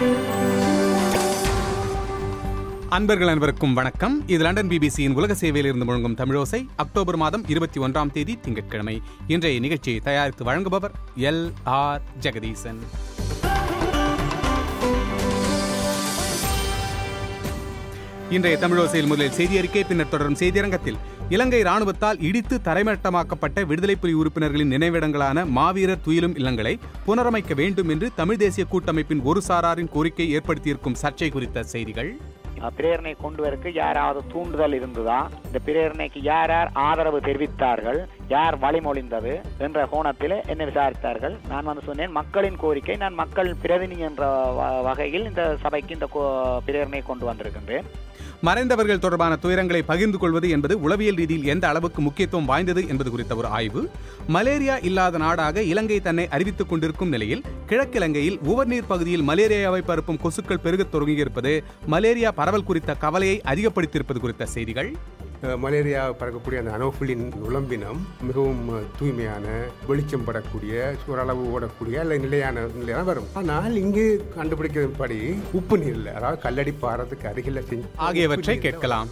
அன்பர்கள் அனைவருக்கும் வணக்கம் இது லண்டன் பிபிசியின் உலக சேவையில் இருந்து முழங்கும் தமிழோசை அக்டோபர் மாதம் இருபத்தி ஒன்றாம் தேதி திங்கட்கிழமை இன்றைய நிகழ்ச்சியை தயாரித்து வழங்குபவர் எல் ஆர் ஜெகதீசன் இன்றைய தமிழோசையில் முதலில் செய்தி அறிக்கை பின்னர் தொடரும் செய்தியரங்கத்தில் இலங்கை ராணுவத்தால் இடித்து தரைமட்டமாக்கப்பட்ட விடுதலை புலி உறுப்பினர்களின் நினைவிடங்களான மாவீரர் துயிலும் இல்லங்களை புனரமைக்க வேண்டும் என்று தமிழ் தேசிய கூட்டமைப்பின் ஒரு சாராரின் கோரிக்கை ஏற்படுத்தியிருக்கும் சர்ச்சை குறித்த செய்திகள் பிரேரணை கொண்டு வரக்கு யாராவது தூண்டுதல் இருந்ததா இந்த பிரேரணைக்கு யார் யார் ஆதரவு தெரிவித்தார்கள் யார் வழிமொழிந்தது என்ற கோணத்தில் என்னை விசாரித்தார்கள் நான் வந்து சொன்னேன் மக்களின் கோரிக்கை நான் மக்கள் பிரதிநிதி என்ற வ- வகையில் இந்த சபைக்கு இந்த கோ- பிரேரணை கொண்டு வந்திருக்கின்றேன் மறைந்தவர்கள் தொடர்பான துயரங்களை பகிர்ந்து கொள்வது என்பது உளவியல் ரீதியில் எந்த அளவுக்கு முக்கியத்துவம் வாய்ந்தது என்பது குறித்த ஒரு ஆய்வு மலேரியா இல்லாத நாடாக இலங்கை தன்னை அறிவித்துக் கொண்டிருக்கும் நிலையில் கிழக்கிலங்கையில் உவர்நீர் பகுதியில் மலேரியாவை பரப்பும் கொசுக்கள் பெருகத் தொடங்கியிருப்பது மலேரியா பரவல் குறித்த கவலையை அதிகப்படுத்தியிருப்பது குறித்த செய்திகள் அஹ் மலேரியா பறக்கக்கூடிய அந்த அனோஃபிலின் நுளம்பினம் மிகவும் அஹ், தூய்மையான வெளிச்சம் படக்கூடிய ஓரளவு ஓடக்கூடிய அல்ல நிலையான நிலையான வரும் ஆனால் இங்கு கண்டுபிடிக்கிறபடி உப்பு நீரில் அதாவது கல்லடி பாறதுக்கு அருகில் செஞ்சு ஆகியவற்றை கேட்கலாம்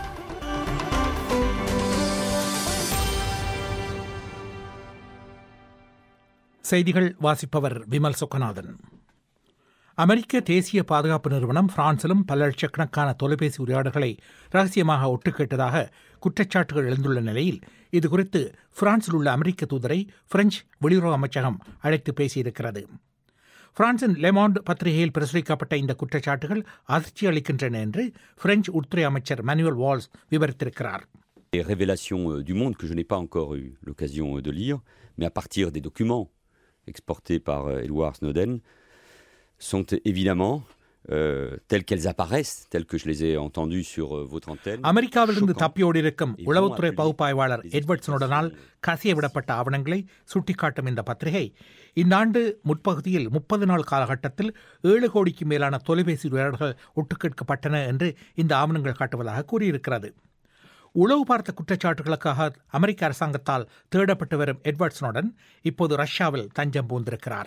செய்திகள் வாசிப்பவர் விமல் சுக்கநாதன் அமெரிக்க தேசிய பாதுகாப்பு நிறுவனம் பிரான்சிலும் பல லட்சக்கணக்கான தொலைபேசி உரையாடல்களை ரகசியமாக ஒட்டுக்கேட்டதாக குற்றச்சாட்டுகள் எழுந்துள்ள நிலையில் இது குறித்து பிரான்சில் உள்ள அமெரிக்க தூதரை பிரெஞ்சு வெளியுறவு அமைச்சகம் அழைத்து பேசியிருக்கிறது பிரான்சின் லெமாண்ட் பத்திரிகையில் பிரசுரிக்கப்பட்ட இந்த குற்றச்சாட்டுகள் அதிர்ச்சி அளிக்கின்றன என்று பிரெஞ்சு உள்துறை அமைச்சர் மேனுவல் வால்ஸ் விவரித்திருக்கிறார் Les révélations euh, du monde que je n'ai pas encore eu l'occasion euh, de lire, mais à partir des documents exportés par euh, Edward Snowden, sont évidemment euh, telles qu'elles apparaissent, telles que je les ai entendues sur euh, votre antenne. அமெரிக்காவிலிருந்து choquantes. தப்பியோடி இருக்கும் Et உளவுத்துறை vont பகுப்பாய்வாளர் appeler des Edward ஸ்னோடனால் கசிய விடப்பட்ட ஆவணங்களை சுட்டிக்காட்டும் இந்த பத்திரிகை இந்தாண்டு முற்பகுதியில் முப்பது நாள் காலகட்டத்தில் ஏழு கோடிக்கு மேலான தொலைபேசி உரையாடல்கள் ஒட்டுக்கேட்கப்பட்டன என்று இந்த ஆவணங்கள் காட்டுவதாக கூறியிருக்கிறது உளவு பார்த்த குற்றச்சாட்டுகளுக்காக அமெரிக்க அரசாங்கத்தால் தேடப்பட்டு வரும் எட்வர்ட் ஸ்னோடன் இப்போது ரஷ்யாவில் தஞ்சம் பூந்திருக்கிறார்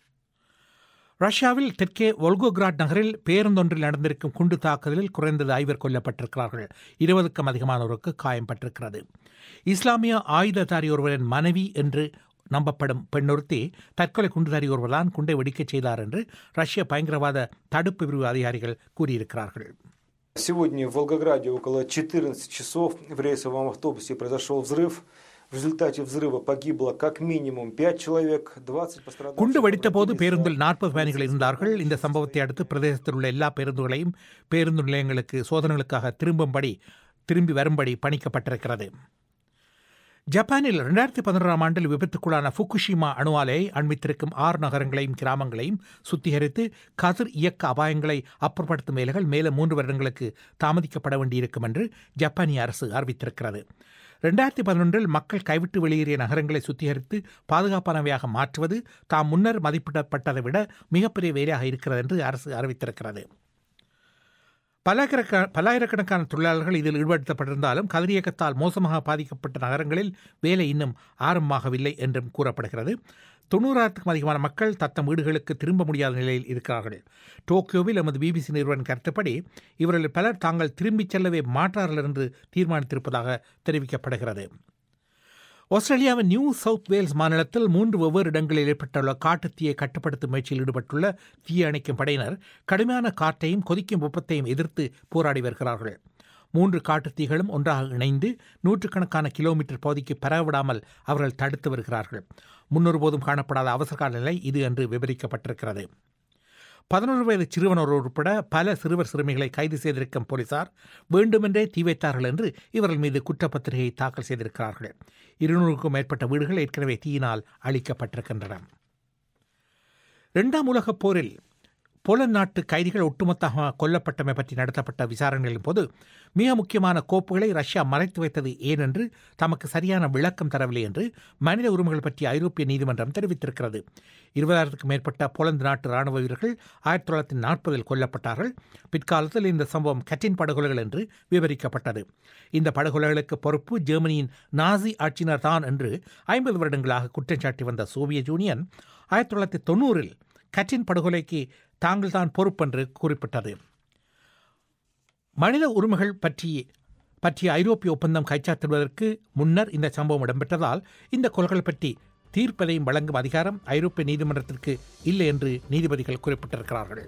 ரஷ்யாவில் தெற்கே ஒல்கோகிராட் நகரில் பேருந்தொன்றில் நடந்திருக்கும் குண்டு தாக்குதலில் குறைந்தது ஐவர் கொல்லப்பட்டிருக்கிறார்கள் இருபதுக்கும் அதிகமானோருக்கு காயம்பட்டிருக்கிறது இஸ்லாமிய ஆயுததாரி ஒருவரின் மனைவி என்று நம்பப்படும் பெண்ணொருத்தி தற்கொலை குண்டுதாரி ஒருவர்தான் குண்டை வெடிக்கச் செய்தார் என்று ரஷ்ய பயங்கரவாத தடுப்பு பிரிவு அதிகாரிகள் கூறியிருக்கிறார்கள் Сегодня в Волгограде около 14 часов в рейсовом автобусе произошел взрыв. В результате взрыва погибло как минимум 5 человек, 20 пострадавших. குண்டு வெடித்த போது обратились பேருந்தில் за நாற்பது பயணிகள் இருந்தார்கள் இந்த சம்பவத்தை அடுத்து பிரதேசத்தில் உள்ள எல்லா பேருந்துகளையும் பேருந்து நிலையங்களுக்கு சோதனைகளுக்காக திரும்பும்படி திரும்பி வரும்படி பணிக்கப்பட்டிருக்கிறது ஜப்பானில் ரெண்டாயிரத்தி பதினோராம் ஆண்டில் விபத்துக்குள்ளான ஃபுகுஷிமா அணு ஆலையை அண்மித்திருக்கும் ஆறு நகரங்களையும் கிராமங்களையும் சுத்திகரித்து கதிர் இயக்க அபாயங்களை அப்புறப்படுத்தும் வேலைகள் மேலும் மூன்று வருடங்களுக்கு தாமதிக்கப்பட வேண்டியிருக்கும் என்று ஜப்பானிய அரசு அறிவித்திருக்கிறது ரெண்டாயிரத்தி பதினொன்றில் மக்கள் கைவிட்டு வெளியேறிய நகரங்களை சுத்திகரித்து பாதுகாப்பானவையாக மாற்றுவது தாம் முன்னர் மதிப்பிடப்பட்டதை விட மிகப்பெரிய வேலையாக இருக்கிறது என்று அரசு அறிவித்திருக்கிறது பல்லாயிரக்க பல்லாயிரக்கணக்கான தொழிலாளர்கள் இதில் ஈடுபடுத்தப்பட்டிருந்தாலும் கதிரியக்கத்தால் மோசமாக பாதிக்கப்பட்ட நகரங்களில் வேலை இன்னும் ஆரம்பமாகவில்லை என்றும் கூறப்படுகிறது தொண்ணூறாயிரத்துக்கும் அதிகமான மக்கள் தத்தம் வீடுகளுக்கு திரும்ப முடியாத நிலையில் இருக்கிறார்கள் டோக்கியோவில் எமது பிபிசி நிறுவனம் கருத்துப்படி இவர்களில் பலர் தாங்கள் திரும்பிச் செல்லவே மாட்டார்கள் என்று தீர்மானித்திருப்பதாக தெரிவிக்கப்படுகிறது ஆஸ்திரேலியாவின் நியூ சவுத் வேல்ஸ் மாநிலத்தில் மூன்று வெவ்வேறு இடங்களில் ஏற்பட்டுள்ள காட்டுத்தீயை கட்டுப்படுத்தும் முயற்சியில் ஈடுபட்டுள்ள தீய அணைக்கும் படையினர் கடுமையான காற்றையும் கொதிக்கும் வெப்பத்தையும் எதிர்த்து போராடி வருகிறார்கள் மூன்று காட்டுத்தீகளும் ஒன்றாக இணைந்து நூற்றுக்கணக்கான கிலோமீட்டர் பகுதிக்கு பரவிடாமல் அவர்கள் தடுத்து வருகிறார்கள் முன்னொருபோதும் காணப்படாத அவசரகால நிலை இது என்று விவரிக்கப்பட்டிருக்கிறது பதினொரு வயது சிறுவன் ஒருவர் உட்பட பல சிறுவர் சிறுமிகளை கைது செய்திருக்கும் போலீசார் வேண்டுமென்றே தீ வைத்தார்கள் என்று இவர்கள் மீது குற்றப்பத்திரிகை தாக்கல் செய்திருக்கிறார்கள் இருநூறுக்கும் மேற்பட்ட வீடுகள் ஏற்கனவே தீயினால் அழிக்கப்பட்டிருக்கின்றன இரண்டாம் உலகப் போரில் போலந்து நாட்டு கைதிகள் ஒட்டுமொத்தமாக கொல்லப்பட்டமை பற்றி நடத்தப்பட்ட விசாரணைகளின் போது மிக முக்கியமான கோப்புகளை ரஷ்யா மறைத்து வைத்தது ஏன் என்று தமக்கு சரியான விளக்கம் தரவில்லை என்று மனித உரிமைகள் பற்றிய ஐரோப்பிய நீதிமன்றம் தெரிவித்திருக்கிறது இருபதாயிரத்துக்கும் மேற்பட்ட போலந்து நாட்டு ராணுவ வீரர்கள் ஆயிரத்தி தொள்ளாயிரத்தி நாற்பதில் கொல்லப்பட்டார்கள் பிற்காலத்தில் இந்த சம்பவம் கட்டின் படுகொலைகள் என்று விவரிக்கப்பட்டது இந்த படுகொலைகளுக்கு பொறுப்பு ஜெர்மனியின் நாசி ஆட்சியினர் தான் என்று ஐம்பது வருடங்களாக குற்றம் சாட்டி வந்த சோவியத் யூனியன் ஆயிரத்தி தொள்ளாயிரத்தி தொண்ணூறில் கட்டின் படுகொலைக்கு தாங்கள் தான் பொறுப்பென்று குறிப்பிட்டது மனித உரிமைகள் பற்றி பற்றிய ஐரோப்பிய ஒப்பந்தம் கைச்சாத்திடுவதற்கு முன்னர் இந்த சம்பவம் இடம்பெற்றதால் இந்த கொள்கைகள் பற்றி தீர்ப்பதையும் வழங்கும் அதிகாரம் ஐரோப்பிய நீதிமன்றத்திற்கு இல்லை என்று நீதிபதிகள் குறிப்பிட்டிருக்கிறார்கள்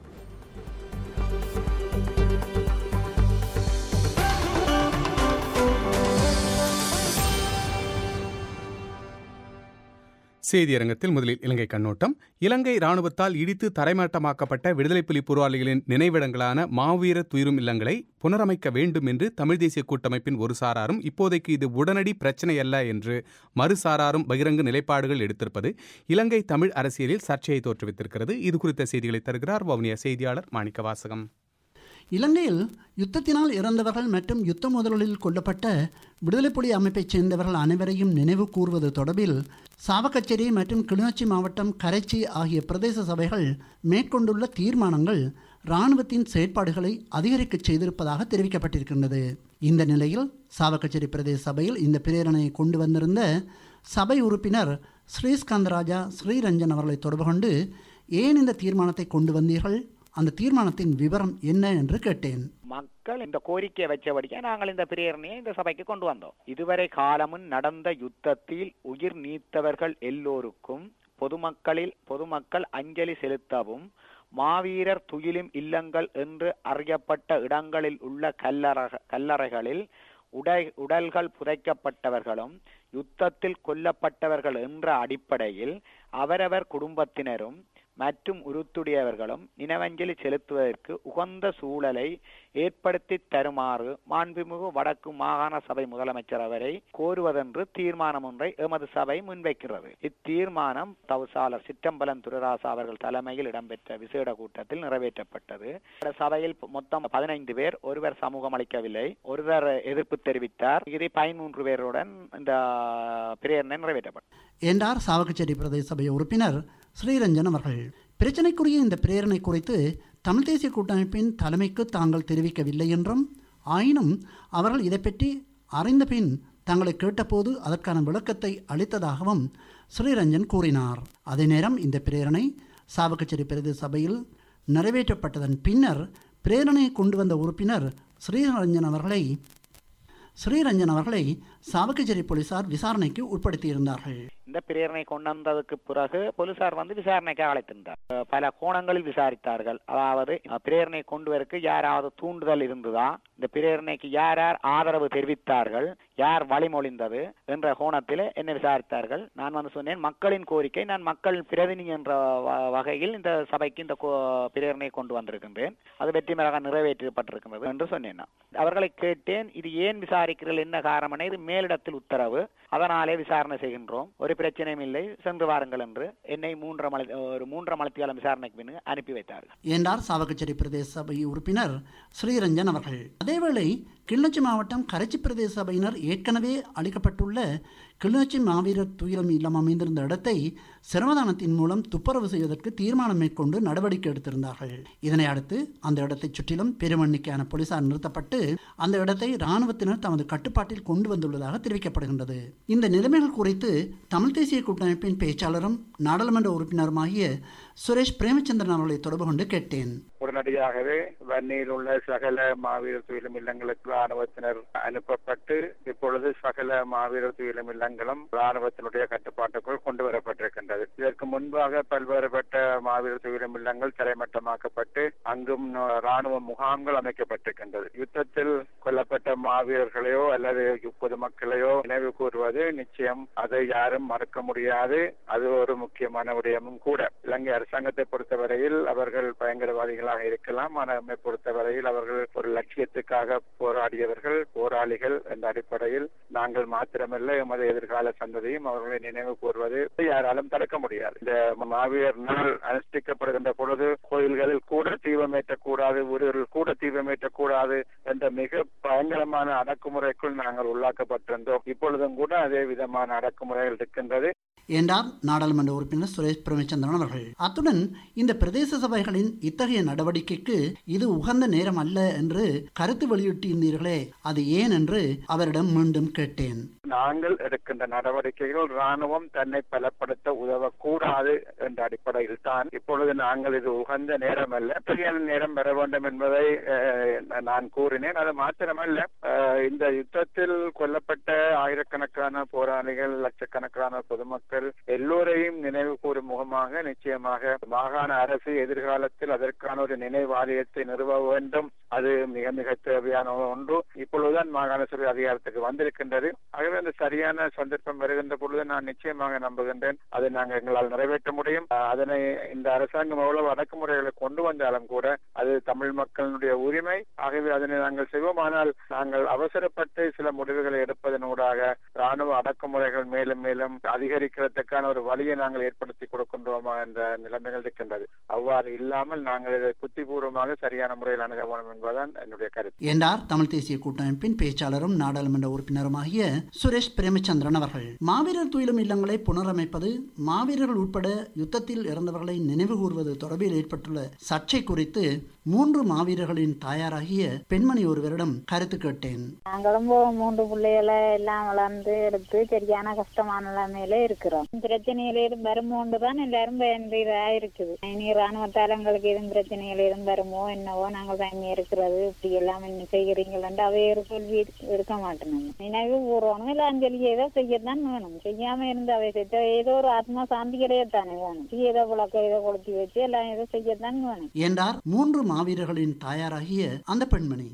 செய்தியரங்கத்தில் முதலில் இலங்கை கண்ணோட்டம் இலங்கை ராணுவத்தால் இடித்து தரைமாட்டமாக்கப்பட்ட விடுதலை புலி போராளிகளின் நினைவிடங்களான மாவீர துயிரும் இல்லங்களை புனரமைக்க வேண்டும் என்று தமிழ் தேசிய கூட்டமைப்பின் ஒரு சாராரும் இப்போதைக்கு இது உடனடி பிரச்சனை அல்ல என்று மறுசாராரும் பகிரங்க நிலைப்பாடுகள் எடுத்திருப்பது இலங்கை தமிழ் அரசியலில் சர்ச்சையை தோற்றுவித்திருக்கிறது இது குறித்த செய்திகளை தருகிறார் வவுனியா செய்தியாளர் மாணிக்க வாசகம் இலங்கையில் யுத்தத்தினால் இறந்தவர்கள் மற்றும் யுத்த முதலில் கொல்லப்பட்ட விடுதலை புலி அமைப்பைச் சேர்ந்தவர்கள் அனைவரையும் நினைவு கூறுவது தொடர்பில் சாவகச்சேரி மற்றும் கிளிநொச்சி மாவட்டம் கரைச்சி ஆகிய பிரதேச சபைகள் மேற்கொண்டுள்ள தீர்மானங்கள் இராணுவத்தின் செயற்பாடுகளை அதிகரிக்கச் செய்திருப்பதாக தெரிவிக்கப்பட்டிருக்கின்றது இந்த நிலையில் சாவகச்சேரி பிரதேச சபையில் இந்த பிரேரணையை கொண்டு வந்திருந்த சபை உறுப்பினர் ஸ்ரீஸ்கந்தராஜா ஸ்ரீரஞ்சன் அவர்களை தொடர்பு கொண்டு ஏன் இந்த தீர்மானத்தை கொண்டு வந்தீர்கள் அந்த தீர்மானத்தின் விவரம் என்ன என்று கேட்டேன் மக்கள் இந்த கோரிக்கையை வச்சபடியே நாங்கள் இந்த பிரேரணையை இந்த சபைக்கு கொண்டு வந்தோம் இதுவரை காலமும் நடந்த யுத்தத்தில் உயிர் நீத்தவர்கள் எல்லோருக்கும் பொதுமக்களில் பொதுமக்கள் அஞ்சலி செலுத்தவும் மாவீரர் துயிலும் இல்லங்கள் என்று அறியப்பட்ட இடங்களில் உள்ள கல்லறை கல்லறைகளில் உடை உடல்கள் புதைக்கப்பட்டவர்களும் யுத்தத்தில் கொல்லப்பட்டவர்கள் என்ற அடிப்படையில் அவரவர் குடும்பத்தினரும் மற்றும் உருத்துடையவர்களும் நினைவஞ்சலி செலுத்துவதற்கு உகந்த சூழலை ஏற்படுத்தி தருமாறு மாண்புமிகு வடக்கு மாகாண சபை முதலமைச்சர் அவரை கோருவதென்று தீர்மானம் ஒன்றை எமது சபை முன்வைக்கிறது இத்தீர்மானம் தவசாளர் சிற்றம்பலம் துரராசா அவர்கள் தலைமையில் இடம்பெற்ற விசேட கூட்டத்தில் நிறைவேற்றப்பட்டது இந்த சபையில் மொத்தம் பதினைந்து பேர் ஒருவர் சமூகம் அளிக்கவில்லை ஒருவர் எதிர்ப்பு தெரிவித்தார் இது பதிமூன்று பேருடன் இந்த பிரேரணை நிறைவேற்றப்பட்டது என்றார் சாவகச்சேரி பிரதேச சபை உறுப்பினர் ஸ்ரீரஞ்சன் அவர்கள் பிரச்சனைக்குரிய இந்த பிரேரணை குறித்து தமிழ் தேசிய கூட்டமைப்பின் தலைமைக்கு தாங்கள் தெரிவிக்கவில்லை என்றும் ஆயினும் அவர்கள் இதை பற்றி அறிந்த பின் தங்களை கேட்டபோது அதற்கான விளக்கத்தை அளித்ததாகவும் ஸ்ரீரஞ்சன் கூறினார் அதே நேரம் இந்த பிரேரணை சாவகச்சேரி பிரதேச சபையில் நிறைவேற்றப்பட்டதன் பின்னர் பிரேரணையை கொண்டு வந்த உறுப்பினர் ஸ்ரீரஞ்சன் அவர்களை ஸ்ரீரஞ்சன் அவர்களை சாவகச்சேரி போலீசார் விசாரணைக்கு உட்படுத்தியிருந்தார்கள் இந்த பிரேரணை கொண்டு வந்ததுக்கு பிறகு போலீசார் வந்து விசாரணைக்கு அழைத்திருந்தார் அஹ் பல கோணங்களில் விசாரித்தார்கள் அதாவது அஹ், பிரேரணை கொண்டு வரக்கு யாராவது தூண்டுதல் இருந்ததா இந்த பிரேரணைக்கு யார் யார் ஆதரவு தெரிவித்தார்கள் யார் வழிமொழிந்தது என்ற கோணத்தில் என்ன விசாரித்தார்கள் நான் வந்து சொன்னேன் மக்களின் கோரிக்கை நான் மக்கள் பிரதிநிதி என்ற வ- வகையில் இந்த சபைக்கு இந்த கோ- பிரேரணையை கொண்டு வந்திருக்கின்றேன் அது வெற்றிகரமாக நிறைவேற்றப்பட்டிருக்கின்றது என்று சொன்னேன் நான். அவர்களை கேட்டேன் இது ஏன் விசாரிக்கிறீர்கள் என்ன காரணம் இது மேலிடத்தில் உத்தரவு அதனாலே விசாரணை செய்கின்றோம் ஒரு பிரச்சனையும் இல்லை சென்று வாருங்கள் என்று என்னை மூன்றரை மலை ஒரு மூன்றரை மலத்தியாலம் விசாரணைக்கு பின் அனுப்பி வைத்தார்கள் என்றார் சாவகச்சேரி பிரதேச சபை உறுப்பினர் ஸ்ரீரஞ்சன் அவர்கள் அதேவேளை கிளிநொச்சி மாவட்டம் கரைச்சி பிரதேச சபையினர் ஏற்கனவே அளிக்கப்பட்டுள்ள கிளிநொச்சி மாவீரர் துயிலம் இல்லம் அமைந்திருந்த இடத்தை சிரமதானத்தின் மூலம் துப்புரவு செய்வதற்கு தீர்மானம் மேற்கொண்டு நடவடிக்கை எடுத்திருந்தார்கள் இதனை அடுத்து அந்த இடத்தைச் சுற்றிலும் பெருமண்ணிக்கையான போலீசார் நிறுத்தப்பட்டு அந்த இடத்தை இராணுவத்தினர் தமது கட்டுப்பாட்டில் கொண்டு வந்துள்ளதாக தெரிவிக்கப்படுகின்றது இந்த நிலைமைகள் குறித்து தமிழ் தேசிய கூட்டமைப்பின் பேச்சாளரும் நாடாளுமன்ற உறுப்பினருமாகிய சுரேஷ் பிரேமச்சந்திரன் அவர்களை தொடர்பு கொண்டு கேட்டேன் உடனடியாகவே வன்னியில் உள்ள சகல மாவீரர் துயிலும் இல்லங்களுக்கு ராணுவத்தினர் அனுப்பப்பட்டு இப்பொழுது சகல மாவீரர் துயிலும் இல்லங்களும் ராணுவத்தினுடைய கட்டுப்பாட்டுக்குள் கொண்டு வரப்பட்டிருக்கின்றது இதற்கு முன்பாக பல்வேறுபட்ட மாவீரர் துயிலும் இல்லங்கள் தரைமட்டமாக்கப்பட்டு அங்கும் ராணுவ முகாம்கள் அமைக்கப்பட்டிருக்கின்றது யுத்தத்தில் கொல்லப்பட்ட மாவீரர்களையோ அல்லது பொதுமக்களையோ நினைவு கூறுவது நிச்சயம் அதை யாரும் மறக்க முடியாது அது ஒரு முக்கியமான விடயமும் கூட இலங்கை அரசாங்கத்தை பொறுத்தவரையில் அவர்கள் பயங்கரவாதிகளாக இருக்கலாம் ஆனால் நம்மை பொறுத்தவரையில் அவர்கள் ஒரு லட்சியத்துக்காக போராடியவர்கள் போராளிகள் என்ற அடிப்படையில் நாங்கள் மாத்திரமல்ல எமது எதிர்கால சந்ததியும் அவர்களை நினைவு கூறுவது யாராலும் தடுக்க முடியாது இந்த மாவீரர் நாள் அனுஷ்டிக்கப்படுகின்ற பொழுது கோயில்களில் கூட தீபமேற்றக்கூடாது ஊர்களில் கூட தீபமேற்றக்கூடாது என்ற மிக பயங்கரமான அடக்குமுறைக்குள் நாங்கள் உள்ளாக்கப்பட்டிருந்தோம் இப்பொழுதும் கூட அதே விதமான அடக்குமுறைகள் இருக்கின்றது என்றார் நாடாளுமன்ற உறுப்பினர் சுரேஷ் பிரேமச்சந்திரன் அவர்கள் அத்துடன் இந்த பிரதேச சபைகளின் இத்தகைய நடவடிக்கைக்கு இது உகந்த நேரம் அல்ல என்று கருத்து வெளியிட்டிருந்தீர்களே அது ஏன் என்று அவரிடம் மீண்டும் கேட்டேன் நாங்கள் எடுக்கின்ற நடவடிக்கைகள் ராணுவம் தன்னை பலப்படுத்த உதவக்கூடாது என்ற அடிப்படையில் தான் இப்பொழுது நாங்கள் இது உகந்த நேரம் அல்ல சரியான நேரம் பெற வேண்டும் என்பதை அஹ், நான் கூறினேன் அது மாத்திரமல்ல அஹ், இந்த யுத்தத்தில் கொல்லப்பட்ட ஆயிரக்கணக்கான போராளிகள் லட்சக்கணக்கான பொதுமக்கள் எல்லோரையும் நினைவு கூறும் முகமாக நிச்சயமாக மாகாண அரசு எதிர்காலத்தில் அதற்கான ஒரு நினைவாலயத்தை நிறுவ வேண்டும் அது மிக மிக தேவையான ஒன்று இப்பொழுதுதான் மாகாண சபை அதிகாரத்துக்கு வந்திருக்கின்றது ஆகவே அந்த சரியான சந்தர்ப்பம் வருகின்ற பொழுது நான் நிச்சயமாக நம்புகின்றேன் அதை நாங்கள் எங்களால் நிறைவேற்ற முடியும் அஹ், அதனை இந்த அரசாங்கம் எவ்வளவு அடக்குமுறைகளை கொண்டு வந்தாலும் கூட அது தமிழ் மக்களுடைய உரிமை ஆகவே அதனை நாங்கள் செய்வோம் ஆனால் நாங்கள் அவசரப்பட்டு சில முடிவுகளை எடுப்பதனூடாக ராணுவ அடக்குமுறைகள் மேலும் மேலும் அதிகரிக்கிறதுக்கான ஒரு வழியை நாங்கள் ஏற்படுத்தி கொடுக்கின்றோமா என்ற நிலைமைகள் இருக்கின்றது அவ்வாறு இல்லாமல் நாங்கள் இதை புத்திபூர்வமாக சரியான முறையில் அணுக வேண்டும் என்பதுதான் என்னுடைய கருத்து என்றார் தமிழ் தேசிய கூட்டமைப்பின் பேச்சாளரும் நாடாளுமன்ற உறுப்பினருமாகிய சுரேஷ் பிரேமச்சந்திரன் அவர்கள் மாவீரர் துயிலும் இல்லங்களை புனரமைப்பது மாவீரர்கள் உட்பட யுத்தத்தில் இறந்தவர்களை நினைவு கூறுவது தொடர்பில் ஏற்பட்டுள்ள சர்ச்சை குறித்து மூன்று மாவீரர்களின் தாயாராகிய பெண்மணி ஒருவரிடம் கருத்து கேட்டேன் நாங்களும் மூ- மூன்று பிள்ளைகளை எல்லாம் வளர்ந்து எடுத்து சரியான கஷ்டமான நிலைமையில இருக்கிறோம் பிரச்சனையில இருந்து வருமோண்டு தான் எல்லாரும் பயந்ததா இருக்குது இனி ராணுவத்தால் எங்களுக்கு எதுவும் பிரச்சனைகள் எதுவும் வருமோ என்னவோ நாங்கள் தங்கி இருக்கிறது இப்படி எல்லாம் என்ன செய்கிறீங்களா அவை ஒரு கேள்வி எடுக்க மாட்டோம் நம்ம. நினைவு பூர்வம் இல்ல அஞ்சலி ஏதோ செய்யத்தான் வேணும் செய்யாம இருந்து அவை செத்த ஏதோ ஒரு ஆத்மா சாந்தி கிடையத்தானே வேணும் ஏதோ விளக்க ஏதோ கொளுத்தி வச்சு எல்லாம் ஏதோ செய்யத்தான் வேணும் என்றார் மூன்று மாவீரர்களின் தாயாராகிய அந்த பெண்மணி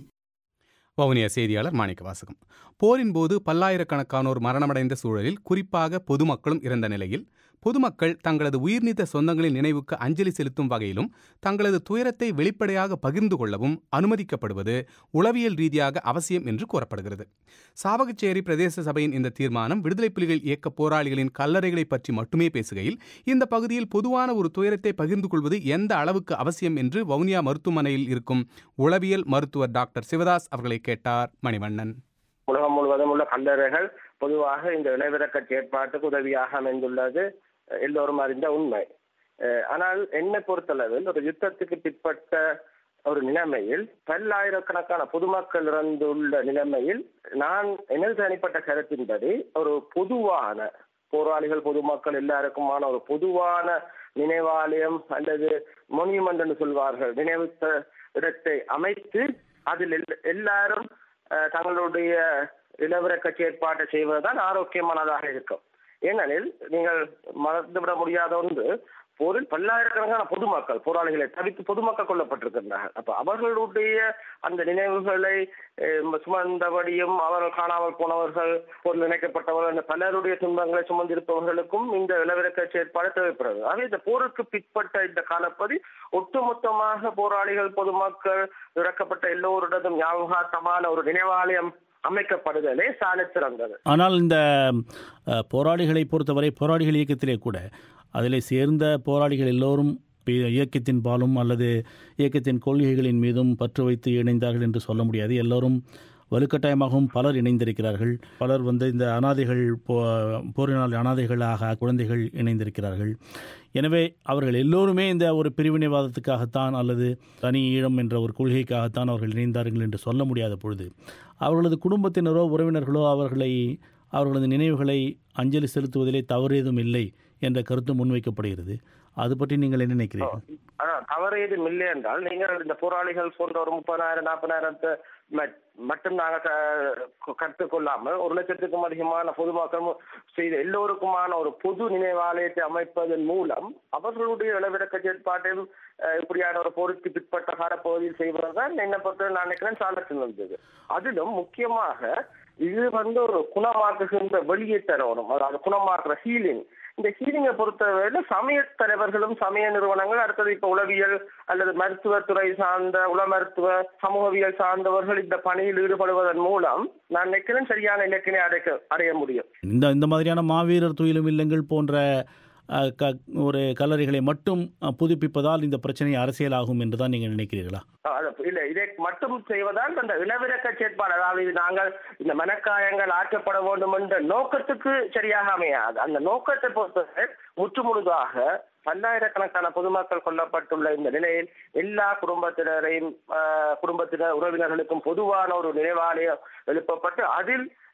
வவுனியா செய்தியாளர் மாணிக்க வாசகம் போரின் போது பல்லாயிரக்கணக்கானோர் மரணமடைந்த சூழலில் குறிப்பாக பொதுமக்களும் இறந்த நிலையில் பொதுமக்கள் தங்களது உயிர்நீத்த சொந்தங்களின் நினைவுக்கு அஞ்சலி செலுத்தும் வகையிலும் தங்களது துயரத்தை வெளிப்படையாக பகிர்ந்து கொள்ளவும் அனுமதிக்கப்படுவது உளவியல் ரீதியாக அவசியம் என்று கூறப்படுகிறது சாவகச்சேரி பிரதேச சபையின் இந்த தீர்மானம் விடுதலை புலிகள் இயக்க போராளிகளின் கல்லறைகளை பற்றி மட்டுமே பேசுகையில் இந்த பகுதியில் பொதுவான ஒரு துயரத்தை பகிர்ந்து கொள்வது எந்த அளவுக்கு அவசியம் என்று வவுனியா மருத்துவமனையில் இருக்கும் உளவியல் மருத்துவர் டாக்டர் சிவதாஸ் அவர்களை கேட்டார் மணிவண்ணன் உலகம் முழுவதும் உள்ள கல்லறைகள் பொதுவாக இந்த இனவிறக்க செயற்பாட்டுக்கு உதவியாக அமைந்துள்ளது அஹ் எல்லோரும் அறிந்த உண்மை அஹ் ஆனால் என்னை பொறுத்தளவில் ஒரு யுத்தத்துக்கு பிற்பட்ட ஒரு நிலைமையில் பல்லாயிரக்கணக்கான பொதுமக்கள் இறந்துள்ள நிலைமையில் நான் எனது தனிப்பட்ட கருத்தின்படி ஒரு பொதுவான போராளிகள் பொதுமக்கள் எல்லாருக்குமான ஒரு பொதுவான நினைவாலயம் அல்லது மொனியுமெண்ட் என்று சொல்வார்கள் நினைவுத்த இடத்தை அமைத்து அதில் எல்- எல்லாரும் அஹ், தங்களுடைய இளவிறக்க செயற்பாட்டை செய்வதுதான் ஆரோக்கியமானதாக இருக்கும் ஏனெனில் நீங்கள் மறந்துவிட முடியாத ஒன்று போரில் பல்லாயிரக்கணக்கான பொதுமக்கள் போராளிகளை தவிர்த்து பொதுமக்கள் கொல்லப்பட்டிருக்கின்றார்கள் அப்ப அவர்களுடைய அந்த நினைவுகளை அஹ், சுமந்தபடியும் அவர்கள் காணாமல் போனவர்கள் போரில் இணைக்கப்பட்டவர்கள் என்ற பலருடைய துன்பங்களை சுமந்திருப்பவர்களுக்கும் இந்த இளவிறக்க செயற்பாடு தேவைப்படுது ஆகவே இந்த போருக்கு பிற்பட்ட இந்த காலப்பதி ஒட்டுமொத்தமாக போராளிகள் பொதுமக்கள் இறக்கப்பட்ட எல்லோரிடதும் ஞாபகார்த்தமான ஒரு நினைவாலயம் அமைக்கப்படுதலே சாலை சிறந்தது ஆனால் இந்த அஹ், போராளிகளை பொறுத்தவரை போராளிகள் இயக்கத்திலே கூட அதில் சேர்ந்த போராளிகள் எல்லோரும் இ- இயக்கத்தின் பாலும் அல்லது இயக்கத்தின் கொள்கைகளின் மீதும் பற்று வைத்து இணைந்தார்கள் என்று சொல்ல முடியாது எல்லோரும் வலுக்கட்டாயமாகவும் பலர் இணைந்திருக்கிறார்கள் பலர் வந்து இந்த அனாதைகள் போ போரினால் அனாதைகளாக குழந்தைகள் இணைந்திருக்கிறார்கள் எனவே அவர்கள் எல்லோருமே இந்த ஒரு பிரிவினைவாதத்துக்காகத்தான் அல்லது தனி ஈழம் என்ற ஒரு கொள்கைக்காகத்தான் அவர்கள் இணைந்தார்கள் என்று சொல்ல முடியாத பொழுது அவர்களது குடும்பத்தினரோ உறவினர்களோ அவர்களை அவர்களது நினைவுகளை அஞ்சலி செலுத்துவதிலே தவறு ஏதும் இல்லை என்ற கருத்து முன்வைக்கப்படுகிறது அது பற்றி நீங்கள் என்ன நினைக்கிறீர்கள் ஆனால் தவறு ஏதும் இல்லை என்றால் நீங்கள் இந்த போராளிகள் போன்ற ஒரு முப்பதாயிரம் நாற்பதாயிரத்தை ம- மட்டும் நாங்கள் க- கற்றுக்கொள்ளாமல் ஒரு லட்சத்துக்கும் அதிகமான பொதுமக்கள் செய்த எல்லோருக்குமான ஒரு பொது நினைவாலயத்தை அமைப்பதன் மூலம் அவர்களுடைய இளவிறக்க செயற்பாட்டையும் அஹ், இப்படியான ஒரு போருக்கு பிற்பட்ட காலப்பகுதியில் செய்வதுதான் என்னை பொறுத்தவரை நான் நினைக்கிறேன் சால சிறந்தது அதிலும் முக்கியமாக இது வந்து ஒரு குணமாக்குகின்ற வெளியே தரணும் அதாவது குணமாக்குற ஹீலிங் இந்த ஹீலிங்கை பொறுத்தவரையில சமய தலைவர்களும் சமய நிறுவனங்கள் அடுத்தது இப்ப உளவியல் அல்லது மருத்துவத்துறை சார்ந்த உள மருத்துவ சமூகவியல் சார்ந்தவர்கள் இந்த பணியில் ஈடுபடுவதன் மூலம் நான் நினைக்கிறேன் சரியான இலக்கினை அடைக்க அடைய முடியும் இந்த இந்த மாதிரியான மாவீரர் துயிலும் இல்லங்கள் போன்ற அஹ், க ஒரு கல்லறைகளை மட்டும் அஹ், புதுப்பிப்பதால் இந்த பிரச்சனை அரசியலாகும் என்று தான் நீங்கள் நினைக்கிறீர்களா அது இல்ல இதை மட்டும் செய்வதால் அந்த இனவிறக்க செயற்பாடு அதாவது இது நாங்கள் இந்த மனக்காயங்கள் ஆற்றப்பட வேண்டும் என்ற நோக்கத்துக்கு சரியாக அமையாது அந்த நோக்கத்தை பொறுத்தவரை முற்றுமுழுதாக பல்லாயிரக்கணக்கான பொதுமக்கள் கொல்லப்பட்டுள்ள இந்த நிலையில் எல்லா குடும்பத்தினரையும் ஆஹ், குடும்பத்தினர் உறவினர்களுக்கும் பொதுவான ஒரு நினைவாலயம் எழுப்பப்பட்டு அதில்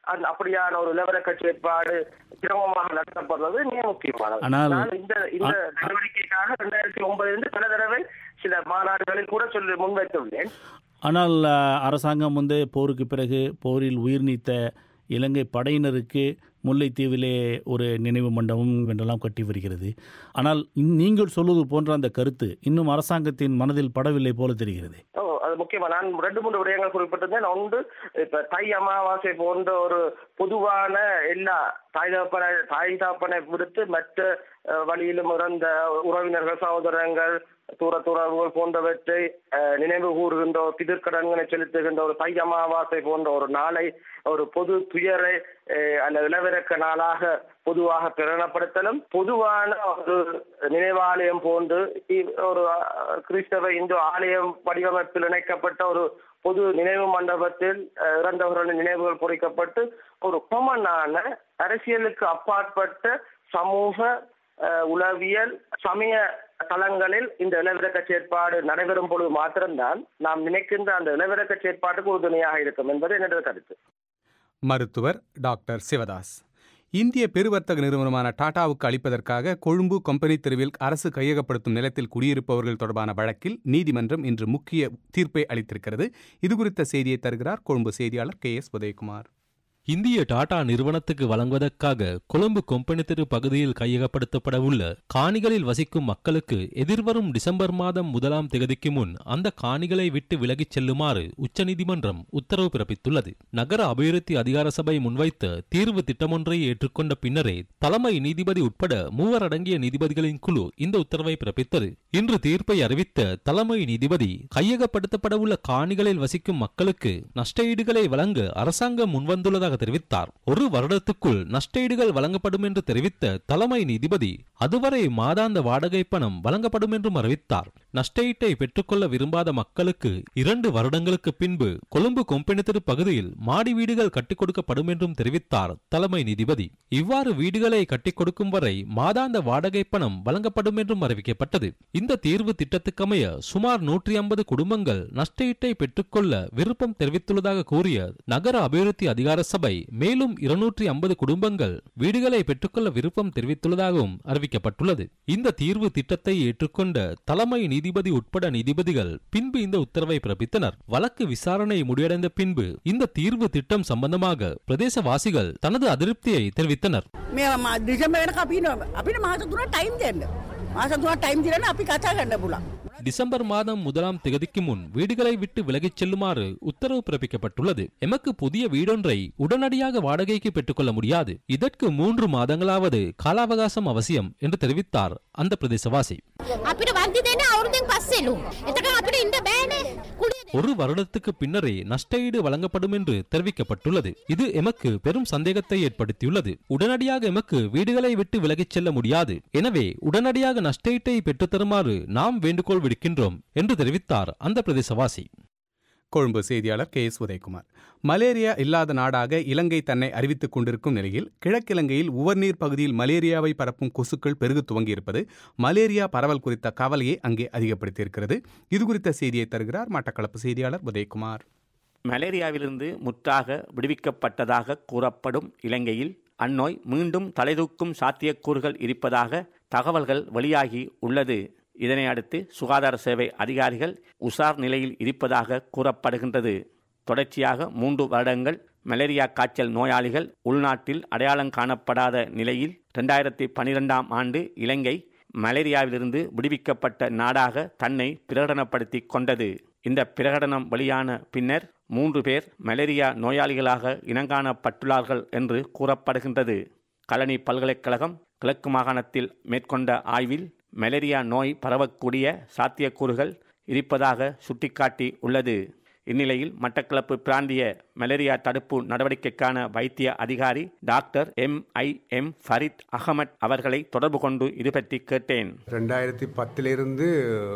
அந்த அப்படியான ஒரு நிலவரக்க செயற்பாடு சிரமமாக நடத்தப்படுறது மிக முக்கியமானது ஆனால் ஆனால் இந்த இந்த நடவடிக்கைக்காக ரெண்டாயிரத்தி ஒன்பதிலிருந்து பல தடவை சில மாநாடுகளில் கூட சொல்லி முன்வைத்துள்ளேன் ஆனால் அஹ், அரசாங்கம் வந்து போருக்கு பிறகு போரில் உயிர் நீத்த இலங்கை படையினருக்கு முல்லைத்தீவிலே ஒரு நினைவு மண்டபம் என்றெல்லாம் கட்டி வருகிறது ஆனால் இந்- நீங்கள் சொல்வது போன்ற அந்த கருத்து இன்னும் அரசாங்கத்தின் மனதில் படவில்லை போல தெரிகிறது ஓ அது முக்கியமா நான் ரெண்டு மூன்று விடயங்கள் குறிப்பிட்டிருந்தேன் ஒன்று இப்ப தை அமாவாசை போன்ற ஒரு பொதுவான எல்லா தாய் தகப்பனை தாய் தகப்பனை விடுத்து மற்ற அஹ், வழியிலும் இறந்த உறவினர்கள் சகோதரங்கள் தூர துறவுகள் போன்றவற்றை அஹ், நினைவு கூறுகின்ற ஒரு பிதிர்க்கடன்களை செலுத்துகின்ற ஒரு தை அமாவாசை போன்ற ஒரு நாளை ஒரு பொது துயரை அஹ், அல்லது இளவிறக்க நாளாக பொதுவாக பிரகடனப்படுத்தலும் பொதுவான ஒரு நினைவாலயம் போன்று இ- ஒரு அஹ், கிறிஸ்தவ இந்து ஆலயம் வடிவமைப்பில் இணைக்கப்பட்ட ஒரு பொது நினைவு மண்டபத்தில் அஹ், இறந்தவர்களின் நினைவுகள் பொறிக்கப்பட்டு ஒரு காமனான அரசியலுக்கு அப்பாற்பட்ட சமூக அஹ், உளவியல் சமய தளங்களில் இந்த இளவிறக்க செயற்பாடு நடைபெறும் பொழுது மாத்திரம்தான் நாம் நினைக்கின்ற அந்த இளவிறக்க செயற்பாட்டுக்கு உறுதுணையாக இருக்கும் என்பது என்னுடைய கருத்து மருத்துவர் டாக்டர் சிவதாஸ் இந்திய பெருவர்த்தக நிறுவனமான டாடாவுக்கு அளிப்பதற்காக கொழும்பு கம்பெனி தெருவில் அரசு கையகப்படுத்தும் நிலத்தில் குடியிருப்பவர்கள் தொடர்பான வழக்கில் நீதிமன்றம் இன்று முக்கிய தீர்ப்பை அளித்திருக்கிறது இதுகுறித்த செய்தியை தருகிறார் கொழும்பு செய்தியாளர் கே எஸ் உதயகுமார் இந்திய டாடா நிறுவனத்துக்கு வழங்குவதற்காக கொழும்பு கொம்பனி தெரு பகுதியில் கையகப்படுத்தப்பட உள்ள காணிகளில் வசிக்கும் மக்களுக்கு எதிர்வரும் டிசம்பர் மாதம் முதலாம் தேதிக்கு முன் அந்த காணிகளை விட்டு விலகிச் செல்லுமாறு உச்சநீதிமன்றம் உத்தரவு பிறப்பித்துள்ளது நகர அபிவிருத்தி அதிகார சபை முன்வைத்த தீர்வு திட்டமொன்றை ஏற்றுக்கொண்ட பின்னரே தலைமை நீதிபதி உட்பட மூவர் அடங்கிய நீதிபதிகளின் குழு இந்த உத்தரவை பிறப்பித்தது இன்று தீர்ப்பை அறிவித்த தலைமை நீதிபதி கையகப்படுத்தப்பட உள்ள காணிகளில் வசிக்கும் மக்களுக்கு நஷ்டஈடுகளை வழங்க அரசாங்கம் முன்வந்துள்ளதாக தெரிவித்தார் ஒரு வருடத்துக்குள் நஷ்டஈடுகள் வழங்கப்படும் என்று தெரிவித்த தலைமை நீதிபதி அதுவரை மாதாந்த வாடகை பணம் வழங்கப்படும் என்றும் அறிவித்தார் நஷ்டஈட்டை பெற்றுக்கொள்ள விரும்பாத மக்களுக்கு இரண்டு வருடங்களுக்கு பின்பு கொழும்பு கொம்பெனித்தெரு பகுதியில் மாடி வீடுகள் கட்டிக் கொடுக்கப்படும் என்றும் தெரிவித்தார் தலைமை நீதிபதி இவ்வாறு வீடுகளை கட்டிக் கொடுக்கும் வரை மாதாந்த வாடகை பணம் வழங்கப்படும் என்றும் அறிவிக்கப்பட்டது இந்த தீர்வு திட்டத்துக்கமைய சுமார் நூற்றி ஐம்பது குடும்பங்கள் நஷ்டஈட்டை பெற்றுக்கொள்ள விருப்பம் தெரிவித்துள்ளதாக கூறிய நகர அபிவிருத்தி அதிகார சபை மேலும் இருநூற்றி ஐம்பது குடும்பங்கள் வீடுகளை பெற்றுக்கொள்ள விருப்பம் தெரிவித்துள்ளதாகவும் அறிவிக்கப்பட்டுள்ளது இந்த தீர்வு திட்டத்தை ஏற்றுக்கொண்ட தலைமை நீதிபதி உட்பட நீதிபதிகள் பின்பு இந்த உத்தரவை பிறப்பித்தனர் வழக்கு விசாரணை முடிவடைந்த பின்பு இந்த தீர்வு திட்டம் சம்பந்தமாக பிரதேசவாசிகள் தனது அதிருப்தியை தெரிவித்தனர் මේ දිසම්බරන අපින අපිට මාස තුන ටයිම් දෙන්න මාස තුන ටයිම් දිරන අපි කතා ගන්න පුලන් டிசம்பர் மாதம் முதலாம் தேதிக்கு முன் வீடுகளை விட்டு விலகிச் செல்லுமாறு உத்தரவு பிறப்பிக்கப்பட்டுள்ளது எமக்கு புதிய வீடொன்றை உடனடியாக வாடகைக்கு பெற்றுக்கொள்ள முடியாது இதற்கு மூன்று மாதங்களாவது கால அவகாசம் அவசியம் என்று தெரிவித்தார் அந்த பிரதேசவாசி අපිට වන්දි දෙන්න අවුරුදෙන් පස්සෙලු. එතක අපිට ඉන්න බෑනේ. කුඩිය ஒரு வருடத்துக்கு பின்னரே நஷ்டஈடு வழங்கப்படும் என்று தெரிவிக்கப்பட்டுள்ளது இது எமக்கு பெரும் சந்தேகத்தை ஏற்படுத்தியுள்ளது உடனடியாக எமக்கு வீடுகளை விட்டு விலகிச் செல்ல முடியாது எனவே உடனடியாக நஷ்டஈட்டை பெற்றுத் தருமாறு நாம் வேண்டுகோள் விடுக்கின்றோம் என்று தெரிவித்தார் அந்த பிரதேசவாசி கொழும்பு செய்தியாளர் கே எஸ் உதயகுமார் மலேரியா இல்லாத நாடாக இலங்கை தன்னை அறிவித்துக் கொண்டிருக்கும் நிலையில் கிழக்கிலங்கையில் உவர்நீர் பகுதியில் மலேரியாவை பரப்பும் கொசுக்கள் பெருகு துவங்கியிருப்பது மலேரியா பரவல் குறித்த கவலையை அங்கே அதிகப்படுத்தியிருக்கிறது இது குறித்த செய்தியை தருகிறார் மட்டக்களப்பு செய்தியாளர் உதயகுமார் மலேரியாவிலிருந்து முற்றாக விடுவிக்கப்பட்டதாக கூறப்படும் இலங்கையில் அந்நோய் மீண்டும் தலைதூக்கும் சாத்தியக்கூறுகள் இருப்பதாக தகவல்கள் வெளியாகி உள்ளது இதனை அடுத்து சுகாதார சேவை அதிகாரிகள் உஷார் நிலையில் இருப்பதாக கூறப்படுகின்றது தொடர்ச்சியாக மூன்று வருடங்கள் மலேரியா காய்ச்சல் நோயாளிகள் உள்நாட்டில் அடையாளம் காணப்படாத நிலையில் ரெண்டாயிரத்தி பனிரெண்டாம் ஆண்டு இலங்கை மலேரியாவிலிருந்து விடுவிக்கப்பட்ட நாடாக தன்னை பிரகடனப்படுத்தி கொண்டது இந்த பிரகடனம் வெளியான பின்னர் மூன்று பேர் மலேரியா நோயாளிகளாக இனங்காணப்பட்டுள்ளார்கள் என்று கூறப்படுகின்றது கலனி பல்கலைக்கழகம் கிழக்கு மாகாணத்தில் மேற்கொண்ட ஆய்வில் மலேரியா நோய் பரவக்கூடிய சாத்தியக்கூறுகள் இருப்பதாக சுட்டிக்காட்டி உள்ளது இந்நிலையில் மட்டக்களப்பு பிராந்திய மலேரியா தடுப்பு நடவடிக்கைக்கான வைத்திய அதிகாரி doctor M I M Farid Ahamed அவர்களை தொடர்பு கொண்டு இது பற்றி கேட்டேன் ரெண்டாயிரத்தி பத்திலிருந்து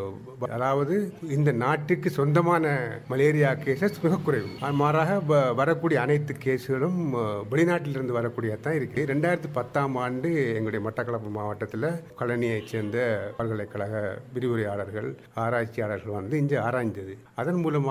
அதாவது இந்த நாட்டுக்கு சொந்தமான மலேரியா கேசஸ் மிக குறைவு மாறாக வ- வரக்கூடிய அனைத்து கேஸுகளும் அஹ், வெளிநாட்டிலிருந்து வரக்கூடியதான் இருக்கு ரெண்டாயிரத்தி பத்தாம் ஆண்டு எங்களுடைய மட்டக்களப்பு மாவட்டத்தில் கழனியைச் சேர்ந்த பல்கலைக்கழக விரிவுரையாளர்கள் ஆராய்ச்சியாளர்கள் வந்து இங்கே ஆராய்ந்தது அதன் மூலமாக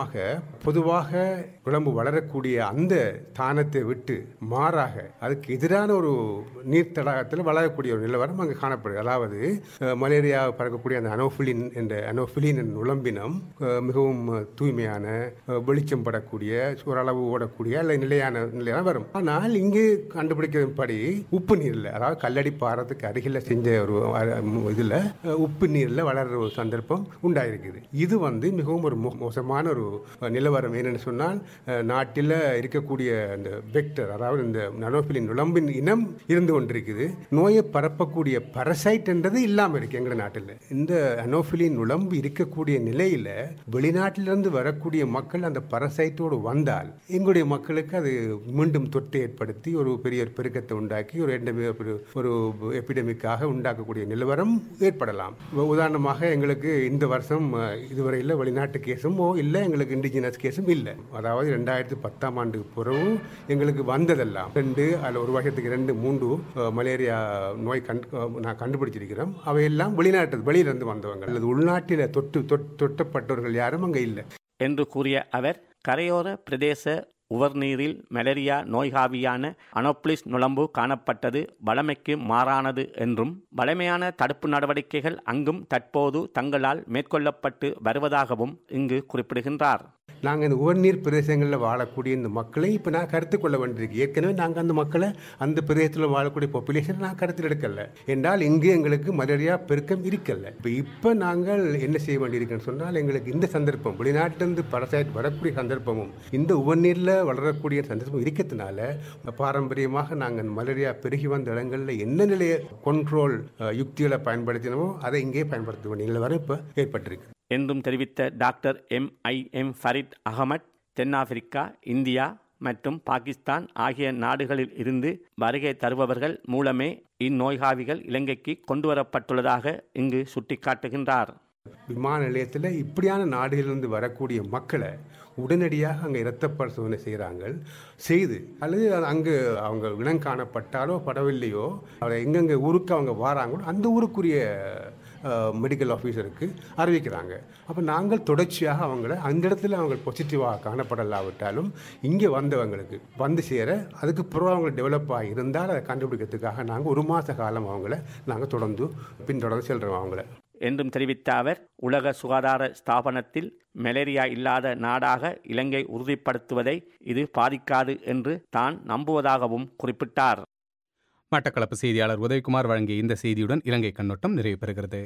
பொதுவாக குழம்பு வளரக்கூடிய அந்த தானத்தை விட்டு மாறாக அதுக்கு எதிரான ஒரு நீர் தடாகத்தில் வளரக்கூடிய ஒரு நிலவரம் அங்கே காணப்படுது அதாவது அஹ், மலேரியா பறக்கக்கூடிய அந்த அனோஃபிலின் என்ற அனோஃபிலின் என்ற நுளம்பினம் அஹ், மிகவும் தூய்மையான அஹ், வெளிச்சம் படக்கூடிய ஓரளவு ஓடக்கூடிய அல்ல நிலையான நிலையான வரும் ஆனால் இங்கு கண்டுபிடிக்கிறபடி உப்பு நீரில் அதாவது கல்லடி பாறத்துக்கு அருகில் செஞ்ச ஒரு இதில் உப்பு நீரில் வளர்ற ஒரு சந்தர்ப்பம் உண்டாயிருக்குது இது வந்து மிகவும் ஒரு மோ- மோசமான ஒரு அஹ், நிலவரம் என்னன்னு சொன்னால் அஹ், நாட்டில் இருக்கக்கூடிய அந்த வெக்டர் அதாவது இந்த நனோபிலின் நுழம்பின் இனம் இருந்து கொண்டிருக்குது நோயை பரப்பக்கூடிய பரசைட் என்றது இல்லாமல் இருக்கு எங்கள் நாட்டில் இந்த அனோஃபிலின் நுழம்பு இருக்கக்கூடிய நிலையில் வெளிநாட்டிலிருந்து வரக்கூடிய மக்கள் அந்த பரசைட்டோடு வந்தால் எங்களுடைய மக்களுக்கு அது மீண்டும் தொற்றை ஏற்படுத்தி ஒரு பெரிய ஒரு பெருக்கத்தை உண்டாக்கி ஒரு endemi- ஒரு- ஒரு எபிடமிக்காக உண்டாக்கக்கூடிய நிலவரம் ஏற்படலாம் உ- உதாரணமாக எங்களுக்கு இந்த வருஷம் அஹ், இதுவரையில் வெளிநாட்டு கேஸும் இல்லை எங்களுக்கு இண்டிஜினஸ் கேஸும் இல்லை அதாவது ரெண்டாயிரத்தி பத்தாம் ஆண்டு பிறகு எங்களுக்கு வந்ததெல்லாம் ரெண்டு அதில் ஒரு வருஷத்துக்கு ரெண்டு மூன்று அஹ், மலேரியா நோய் கண் அஹ், நான் கண்டுபிடிச்சிருக்கிறோம் அவையெல்லாம் வெளிநாட்டு வெளியிலிருந்து வந்தவங்க அல்லது உள்நாட்டில் தொட்டு தொட்- தொட்டப்பட்டவர்கள் யாரும் அங்கே இல்லை என்று கூறிய அவர் கரையோர பிரதேச உவர்நீரில் மலேரியா நோய்காவியான அனோப்ளிஸ் நுளம்பு காணப்பட்டது வளமைக்கு மாறானது என்றும் வளமையான தடுப்பு நடவடிக்கைகள் அங்கும் தற்போது தங்களால் மேற்கொள்ளப்பட்டு வருவதாகவும் இங்கு குறிப்பிடுகின்றார் நாங்கள் இந்த உவர்நீர் பிரதேசங்களில் வாழக்கூடிய இந்த மக்களை இப்போ நான் கருத்து கொள்ள வேண்டியிருக்கு ஏற்கனவே நாங்கள் அந்த மக்களை அந்த பிரதேசத்தில் வாழக்கூடிய பாப்புலேஷன் நான் கருத்தில் எடுக்கல என்றால் இங்கு எங்களுக்கு மலேரியா பெருக்கம் இருக்கல இப்போ இப்போ நாங்கள் என்ன செய்ய வேண்டியிருக்குன்னு சொன்னால் எங்களுக்கு இந்த சந்தர்ப்பம் வெளிநாட்டிலிருந்து பரசைட் வரக்கூடிய சந்தர்ப்பமும் இந்த உவர்நீரில் வளரக்கூடிய சந்தர்ப்பம் இருக்கிறதுனால பாரம்பரியமாக நாங்கள் மலேரியா பெருகி வந்த இடங்களில் என்ன நிலைய கண்ட்ரோல் யுக்திகளை பயன்படுத்தினமோ அதை இங்கே பயன்படுத்த வேண்டிய நிலவரம் இப்போ ஏற்பட்டிருக்கு என்றும் தெரிவித்த doctor M I M Farid Ahamed தென்னாப்பிரிக்கா இந்தியா மற்றும் பாகிஸ்தான் ஆகிய நாடுகளில் இருந்து வருகை தருபவர்கள் மூலமே இந்நோய்காவிகள் இலங்கைக்கு கொண்டுவரப்பட்டுள்ளதாக இங்கு சுட்டிக்காட்டுகின்றார் விமான நிலையத்தில் இப்படியான நாடுகளிலிருந்து வரக்கூடிய மக்களை உடனடியாக அங்கே இரத்த பரிசோதனை செய்கிறாங்க செய்து அல்லது அங்கு அவங்க இனம் காணப்பட்டாலோ படவில்லையோ அவரை எங்கெங்கே ஊருக்கு அவங்க வாராங்களோ அந்த ஊருக்குரிய மெடிக்கல் ஆஃபீஸருக்கு அறிவிக்கிறாங்க அப்போ நாங்கள் தொடர்ச்சியாக அவங்கள அந்த இடத்துல அவங்க பாசிட்டிவாக காணப்படலாவிட்டாலும் இங்கே வந்தவங்களுக்கு வந்து சேர அதுக்கு பிறகு அவங்க டெவலப் ஆகி இருந்தால் அதை கண்டுபிடிக்கிறதுக்காக நாங்கள் ஒரு மாத காலம் அவங்கள நாங்கள் தொடர்ந்து பின்தொடர்ந்து செல்கிறோம் அவங்கள என்றும் தெரிவித்த அவர் உலக சுகாதார ஸ்தாபனத்தில் மலேரியா இல்லாத நாடாக இலங்கை உறுதிப்படுத்துவதை இது பாதிக்காது என்று தான் நம்புவதாகவும் குறிப்பிட்டார் மட்டக்களப்பு செய்தியாளர் உதயகுமார் வழங்கிய இந்த செய்தியுடன் இலங்கை கண்ணோட்டம் நிறைவு பெறுகிறது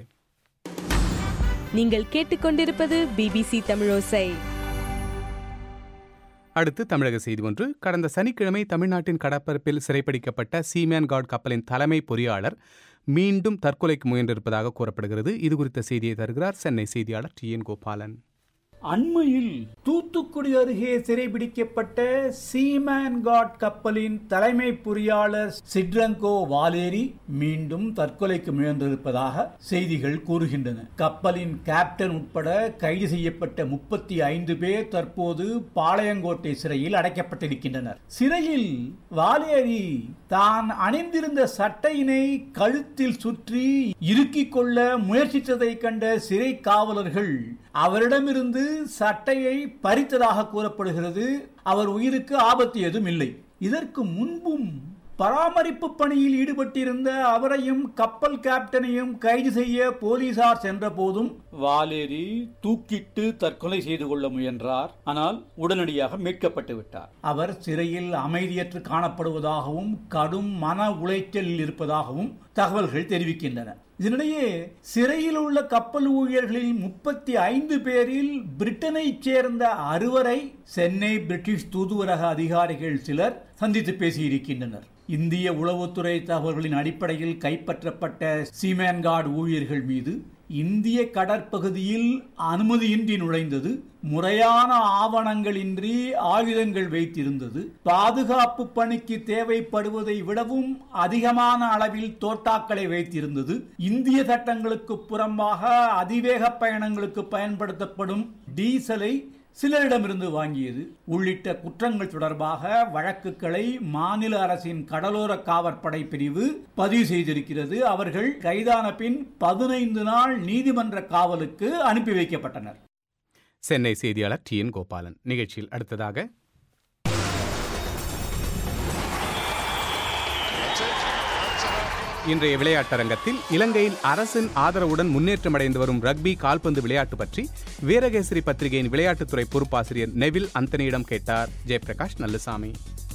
நீங்கள் கேட்டுக்கொண்டிருப்பது பிபிசி தமிழோசை அடுத்து தமிழக செய்தி ஒன்று கடந்த சனிக்கிழமை தமிழ்நாட்டின் கடற்பரப்பில் சிறைப்பிடிக்கப்பட்ட சீமேன் காட் கப்பலின் தலைமை பொறியாளர் மீண்டும் தற்கொலைக்கு முயன்றிருப்பதாக கூறப்படுகிறது இது குறித்த செய்தியை தருகிறார் சென்னை செய்தியாளர் டி என் கோபாலன் அண்மையில் தூத்துக்குடி அருகே சிறைபிடிக்கப்பட்ட சீமேன் காட் கப்பலின் தலைமை பொறியாளர் சிட்ரங்கோ வாலேரி மீண்டும் தற்கொலைக்கு முயன்றிருப்பதாக செய்திகள் கூறுகின்றன கப்பலின் கேப்டன் உட்பட கைது செய்யப்பட்ட முப்பத்தி ஐந்து பேர் தற்போது பாளையங்கோட்டை சிறையில் அடைக்கப்பட்டிருக்கின்றனர் சிறையில் வாலேரி தான் அணிந்திருந்த சட்டையினை கழுத்தில் சுற்றி இறுக்கிக் கொள்ள முயற்சித்ததை கண்ட சிறை காவலர்கள் அவரிடமிருந்து சட்டையை பறித்ததாக கூறப்படுகிறது அவர் உயிருக்கு ஆபத்து எதுவும் இல்லை இதற்கு முன்பும் பராமரிப்பு பணியில் ஈடுபட்டிருந்த அவரையும் கப்பல் கேப்டனையும் கைது செய்ய போலீசார் சென்ற போதும் வாலேரி தூக்கிட்டு தற்கொலை செய்து கொள்ள முயன்றார் ஆனால் உடனடியாக மீட்கப்பட்டு விட்டார் அவர் சிறையில் அமைதியற்று காணப்படுவதாகவும் கடும் மன உளைச்சலில் இருப்பதாகவும் தகவல்கள் தெரிவிக்கின்றன இதனிடையே சிறையில் உள்ள கப்பல் ஊழியர்களில் முப்பத்தி ஐந்து பேரில் பிரிட்டனைச் சேர்ந்த அறுவரை சென்னை பிரிட்டிஷ் தூதுவரக அதிகாரிகள் சிலர் சந்தித்து பேசியிருக்கின்றனர் இந்திய உளவுத்துறை தகவல்களின் அடிப்படையில் கைப்பற்றப்பட்ட சீமேன்கார்டு ஊழியர்கள் மீது இந்திய கடற்பகுதியில் அனுமதியின்றி நுழைந்தது முறையான ஆவணங்களின்றி ஆயுதங்கள் வைத்திருந்தது பாதுகாப்பு பணிக்கு தேவைப்படுவதை விடவும் அதிகமான அளவில் தோட்டாக்களை வைத்திருந்தது இந்திய சட்டங்களுக்கு புறம்பாக அதிவேக பயணங்களுக்கு பயன்படுத்தப்படும் டீசலை சிலரிடமிருந்து வாங்கியது உள்ளிட்ட குற்றங்கள் தொடர்பாக வழக்குகளை மாநில அரசின் கடலோர காவற்படை பிரிவு பதிவு செய்திருக்கிறது அவர்கள் கைதான பின் பதினைந்து நாள் நீதிமன்ற காவலுக்கு அனுப்பி வைக்கப்பட்டனர் சென்னை செய்தியாளர் டி என் கோபாலன் நிகழ்ச்சியில் அடுத்ததாக இன்றைய விளையாட்டரங்கத்தில் இலங்கையில் அரசின் ஆதரவுடன் முன்னேற்றமடைந்து வரும் ரக்பி கால்பந்து விளையாட்டு பற்றி வீரகேசரி பத்திரிகையின் விளையாட்டுத்துறை பொறுப்பாசிரியர் நெவில் அந்தனியிடம் கேட்டார் ஜெயபிரகாஷ் நல்லசாமி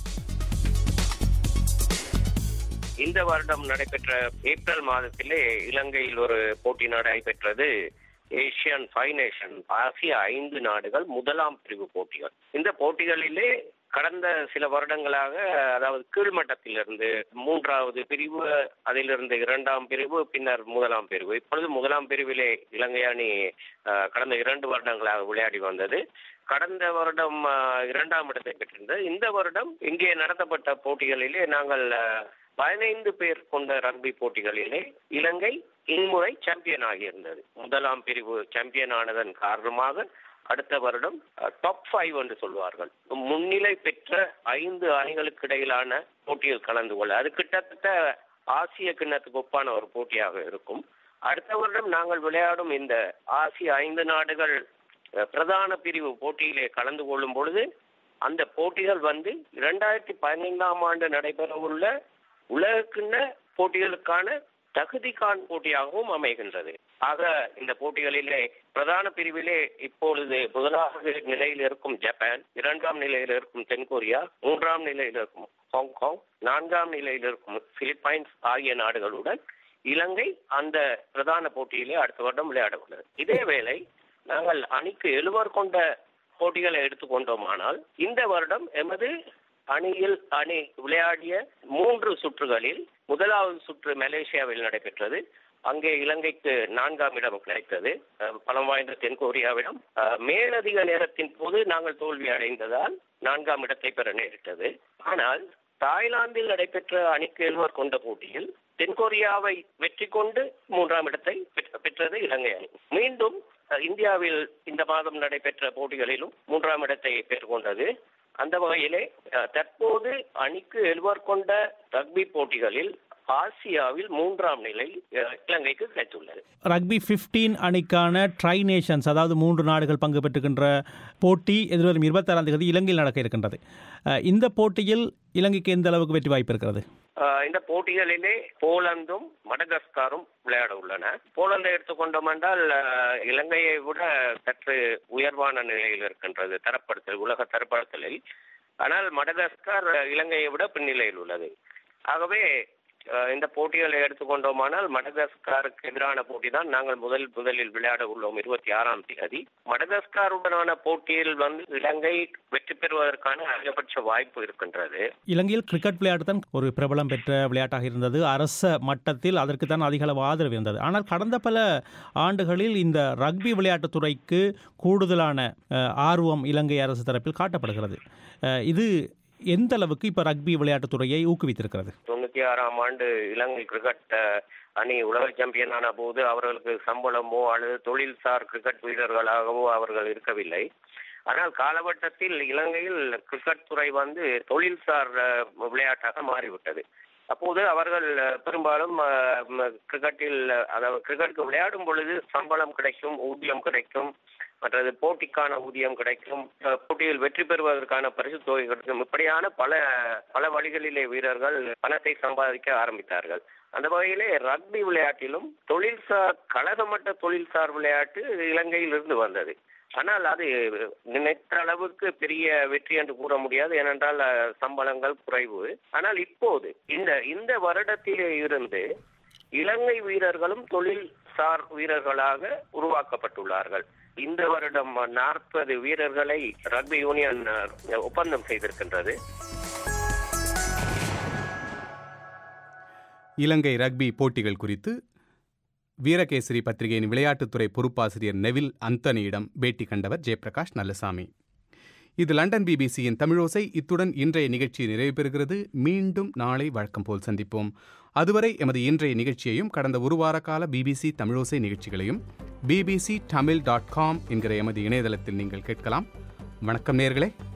இந்த வருடம் நடைபெற்ற ஏப்ரல் மாதத்திலே இலங்கையில் ஒரு போட்டி நடைபெற்றது ஏசியன் ஃபைவ் நேஷன் ஆசிய ஐந்து நாடுகள் முதலாம் பிரிவு போட்டிகள் இந்த போட்டிகளிலே கடந்த சில வருடங்களாக அதாவது கீழ்மட்டத்திலிருந்து மூன்றாவது பிரிவு அதிலிருந்து இரண்டாம் பிரிவு பின்னர் முதலாம் பிரிவு இப்பொழுது முதலாம் பிரிவிலே இலங்கை அணி அஹ், கடந்த இரண்டு வருடங்களாக விளையாடி வந்தது கடந்த வருடம் அஹ், இரண்டாம் இடத்தை பெற்றிருந்தது இந்த வருடம் இங்கே நடத்தப்பட்ட போட்டிகளிலே நாங்கள் அஹ், பதினைந்து பேர் கொண்ட ரக்பி போட்டிகளிலே இலங்கை இம்முறை சாம்பியன் ஆகியிருந்தது முதலாம் பிரிவு சாம்பியன் ஆனதன் காரணமாக அடுத்த வருடம் டாப் ஃபைவ் என்று சொல்வார்கள் முன்னிலை பெற்ற ஐந்து அணிகளுக்கு இடையிலான போட்டியில் கலந்து கொள்ள அது கிட்டத்தட்ட ஆசிய கிண்ணத்துக்கு ஒப்பான ஒரு போட்டியாக இருக்கும் அடுத்த வருடம் நாங்கள் விளையாடும் இந்த ஆசிய ஐந்து நாடுகள் அஹ், பிரதான பிரிவு போட்டியிலே கலந்து கொள்ளும் பொழுது அந்த போட்டிகள் வந்து இரண்டாயிரத்தி பதினைந்தாம் ஆண்டு நடைபெறவுள்ள உலகக்கிண்ண போட்டிகளுக்கான தகுதிகான் போட்டியாகவும் அமைகின்றது ஆக இந்த போட்டிகளிலே பிரதான பிரிவிலே இப்பொழுது முதலாவது நிலையில் இருக்கும் ஜப்பான் இரண்டாம் நிலையில் இருக்கும் தென்கொரியா மூன்றாம் நிலையில் இருக்கும் ஹாங்காங் நான்காம் நிலையில் இருக்கும் பிலிப்பைன்ஸ் ஆகிய நாடுகளுடன் இலங்கை அந்த பிரதான போட்டியிலே அடுத்த வருடம் விளையாட உள்ளது இதேவேளை நாங்கள் அணிக்கு எழுவர் கொண்ட போட்டிகளை எடுத்துக்கொண்டோமானால் இந்த வருடம் எமது அணியில் அணி விளையாடிய மூன்று சுற்றுகளில் முதலாவது சுற்று மலேசியாவில் நடைபெற்றது அங்கே இலங்கைக்கு நான்காம் இடம் கிடைத்தது அஹ், பலம் வாய்ந்த தென்கொரியாவிடம் அஹ், மேலதிக நேரத்தின் போது நாங்கள் தோல்வி அடைந்ததால் நான்காம் இடத்தை பெற நேரிட்டது ஆனால் தாய்லாந்தில் நடைபெற்ற அணிக்கு எழுவர் கொண்ட போட்டியில் தென்கொரியாவை வெற்றி கொண்டு மூன்றாம் இடத்தை பெற்ற- பெற்றது இலங்கை அணி மீண்டும் அஹ், இந்தியாவில் இந்த மாதம் நடைபெற்ற போட்டிகளிலும் மூன்றாம் இடத்தை பெற்றுக்கொண்டது அந்த வகையிலே அஹ், தற்போது அணிக்கு எழுவர் கொண்ட ரக்பி போட்டிகளில் ஆசியாவில் மூன்றாம் நிலை அஹ், இலங்கைக்கு கிடைத்துள்ளது ரக்பி 15 அணிக்கான ட்ரை நேஷன்ஸ் அதாவது மூன்று நாடுகள் பங்கு பெற்றுகின்ற போட்டி எதிர்வரும் இருபத்தாறாம் தேதி இலங்கையில் நடக்க இருக்கின்றது அஹ், இந்த போட்டியில் இலங்கைக்கு எந்த அளவுக்கு வெற்றி வாய்ப்பு இருக்கிறது அஹ், இந்த போட்டிகளிலே போலந்தும் மடகஸ்காரும் விளையாட உள்ளன போலந்தை எடுத்துக்கொண்டோம் என்றால் அஹ், இலங்கையை விட சற்று உயர்வான நிலையில் இருக்கின்றது தரப்படுத்தல் உலக தரப்படுத்தலில் ஆனால் மடகஸ்கார் அஹ், இலங்கையை விட பின்னிலையில் உள்ளது ஆகவே அஹ், இந்த போட்டிகளை எடுத்துக்கொண்டோமானால் மடகஸ்காருக்கு எதிரான போட்டி தான் நாங்கள் முதல் முதலில் விளையாட உள்ளோம் இருபத்தி ஆறாம் தேதி மடகஸ்காருடனான போட்டியில் வந்து இலங்கை வெற்றி பெறுவதற்கான அதிகபட்ச வாய்ப்பு இருக்கின்றது இலங்கையில் கிரிக்கெட் விளையாட்டு தான் ஒரு பிரபலம் பெற்ற விளையாட்டாக இருந்தது அரச மட்டத்தில் அதற்கு தான் அதிக அளவு ஆதரவு இருந்தது ஆனால் கடந்த பல ஆண்டுகளில் இந்த ரக்பி விளையாட்டுத் துறைக்கு கூடுதலான அஹ், ஆர்வம் இலங்கை அரசு தரப்பில் காட்டப்படுகிறது அஹ், இது எந்த அளவுக்கு இப்போ ரக்பி விளையாட்டுத் துறையை ஊக்குவித்திருக்கிறது தொண்ணூத்தி ஆறாம் ஆண்டு இலங்கை கிரிக்கெட் அஹ், அணி உலக சாம்பியன் ஆன போது அவர்களுக்கு சம்பளமோ அல்லது தொழில்சார் கிரிக்கெட் வீரர்களாகவோ அவர்கள் இருக்கவில்லை ஆனால் காலகட்டத்தில் இலங்கையில் கிரிக்கெட் துறை வந்து தொழில்சார் அஹ், விளையாட்டாக மாறிவிட்டது அப்போது அவர்கள் அஹ், பெரும்பாலும் அஹ், ம- கிரிக்கெட்டில் அஹ், அதாவது கிரிக்கெட்டுக்கு விளையாடும் பொழுது சம்பளம் கிடைக்கும் ஊதியம் கிடைக்கும் மற்றது போட்டிக்கான ஊதியம் கிடைக்கும் அஹ், போட்டியில் வெற்றி பெறுவதற்கான பரிசு தொகை கிடைக்கும் இப்படியான பல பல வழிகளிலே வீரர்கள் பணத்தை சம்பாதிக்க ஆரம்பித்தார்கள் அந்த வகையிலே ரக்பி விளையாட்டிலும் தொழில்சார் கழகமட்ட தொழில்சார் விளையாட்டு இலங்கையில் இருந்து வந்தது ஆனால் அது நினைத்த அளவுக்கு பெரிய வெற்றி என்று கூற முடியாது ஏனென்றால் அஹ், சம்பளங்கள் குறைவு ஆனால் இப்போது இந்த இந்த வருடத்திலே இருந்து இலங்கை வீரர்களும் தொழில் சார் வீரர்களாக உருவாக்கப்பட்டுள்ளார்கள் இந்த வருடம் நாற்பது வீரர்களை ரக்பி யூனியன் அஹ், ஒப்பந்தம் செய்திருக்கின்றது இலங்கை ரக்பி போட்டிகள் குறித்து வீரகேசரி பத்திரிகையின் விளையாட்டுத்துறை பொறுப்பாசிரியர் நெவில் அந்தனியிடம் பேட்டி கண்டவர் ஜெயபிரகாஷ் நல்லசாமி இது லண்டன் பிபிசியின் தமிழோசை இத்துடன் இன்றைய நிகழ்ச்சி நிறைவு பெறுகிறது மீண்டும் நாளை வழக்கம் போல் சந்திப்போம் அதுவரை எமது இன்றைய நிகழ்ச்சியையும் கடந்த ஒரு வார கால பிபிசி தமிழோசை நிகழ்ச்சிகளையும் பிபிசி தமிழ் டாட் காம் என்கிற எமது இணையதளத்தில் நீங்கள் கேட்கலாம் வணக்கம் நேர்களே